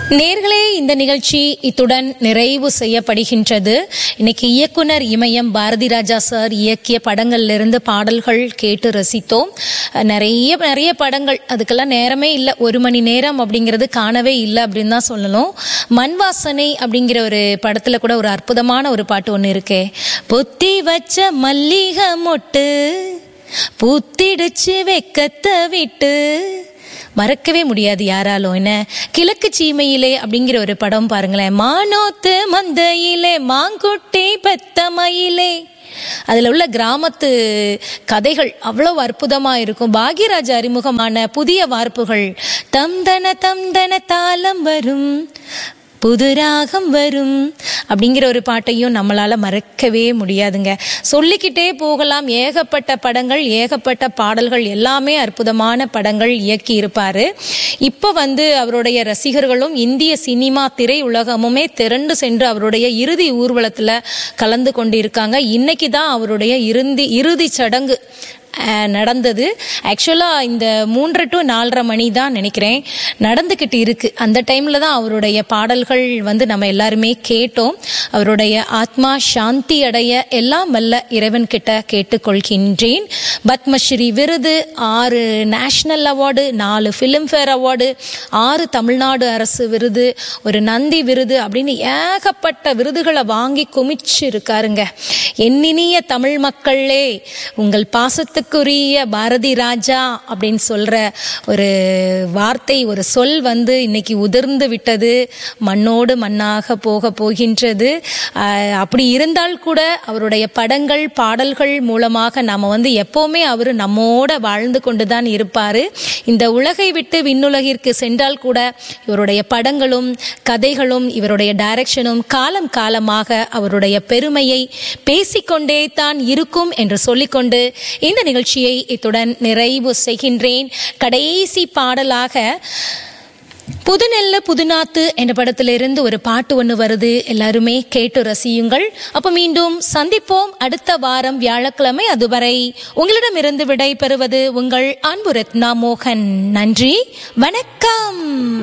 நேர்களே இந்த நிகழ்ச்சி இத்துடன் நிறைவு செய்யப்படுகின்றது இன்னைக்கு இயக்குனர் இமயம் பாரதி ராஜா சார் இயக்கிய படங்கள்ல இருந்து பாடல்கள் கேட்டு ரசித்தோம் நிறைய நிறைய படங்கள் அதுக்கெல்லாம் நேரமே இல்லை ஒரு மணி நேரம் அப்படிங்கிறது காணவே இல்லை அப்படின்னு தான் சொல்லணும் மண் வாசனை அப்படிங்கிற ஒரு படத்துல கூட ஒரு அற்புதமான ஒரு பாட்டு ஒன்று இருக்கே பொத்தி வச்ச மல்லிகை மொட்டு பூத்திடுச்சு வெக்கத்தை விட்டு மறக்கவே முடியாது யாராலும் என்ன கிழக்கு சீமையிலே அப்படிங்கிற ஒரு படம் பாருங்களேன் மானோத்து மந்தையிலே மாங்குட்டி பெத்தமையிலே அதில் உள்ள கிராமத்து கதைகள் அவ்வளோ அற்புதமாக இருக்கும் பாக்யராஜ் அறிமுகமான புதிய வார்ப்புகள் தம்தன தம்தன தாளம் வரும் புது ராகம் வரும் அப்படிங்கிற ஒரு பாட்டையும் நம்மளால மறக்கவே முடியாதுங்க சொல்லிக்கிட்டே போகலாம் ஏகப்பட்ட படங்கள் ஏகப்பட்ட பாடல்கள் எல்லாமே அற்புதமான படங்கள் இயக்கி இருப்பாரு இப்போ வந்து அவருடைய ரசிகர்களும் இந்திய சினிமா திரையுலகமுமே திரண்டு சென்று அவருடைய இறுதி ஊர்வலத்தில் கலந்து கொண்டிருக்காங்க இன்னைக்கு தான் அவருடைய இறுதி இறுதி சடங்கு அஹ், நடந்தது ஆக்சுவலாக இந்த மூன்று டு நாலரை மணி தான் நினைக்கிறேன் நடந்துக்கிட்டு இருக்கு அந்த டைமில் தான் அவருடைய பாடல்கள் வந்து நம்ம எல்லாருமே கேட்டோம் அவருடைய ஆத்மா சாந்தி அடைய எல்லாம் வல்ல இறைவன் கிட்ட கேட்டுக்கொள்கின்றேன் பத்மஸ்ரீ விருது ஆறு நேஷனல் அவார்டு நாலு ஃபிலிம்ஃபேர் அவார்டு ஆறு தமிழ்நாடு அரசு விருது ஒரு நந்தி விருது அப்படின்னு ஏகப்பட்ட விருதுகளை வாங்கி குமிச்சு இருக்காருங்க எண்ணினிய தமிழ் மக்களே உங்கள் பாசத்துக்குரிய பாரதி ராஜா அப்படின்னு சொல்ற ஒரு வார்த்தை ஒரு சொல் வந்து இன்னைக்கு உதிர்ந்து விட்டது மண்ணோடு மண்ணாக போக போகின்றது ஆஹ் அப்படி இருந்தால் கூட அவருடைய படங்கள் பாடல்கள் மூலமாக நாம வந்து எப்பவுமே அவர் நம்மோட வாழ்ந்து கொண்டுதான் இருப்பாரு இந்த உலகை விட்டு விண்ணுலகிற்கு சென்றால் கூட இவருடைய படங்களும் கதைகளும் இவருடைய டைரக்ஷனும் காலம் காலமாக அவருடைய பெருமையை பேசிக்கொண்டே தான் இருக்கும் என்று சொல்லிக்கொண்டு இந்த நிகழ்ச்சியை இத்துடன் நிறைவு செய்கின்றேன் கடைசி பாடலாக புதுநெல்ல புதுநாத்து என்ற படத்திலிருந்து ஒரு பாட்டு ஒன்று வருது எல்லாருமே கேட்டு ரசியுங்கள் அப்போ மீண்டும் சந்திப்போம் அடுத்த வாரம் வியாழக்கிழமை அதுவரை உங்களிடமிருந்து விடை பெறுவது உங்கள் அன்பு ரத்னா மோகன் நன்றி வணக்கம்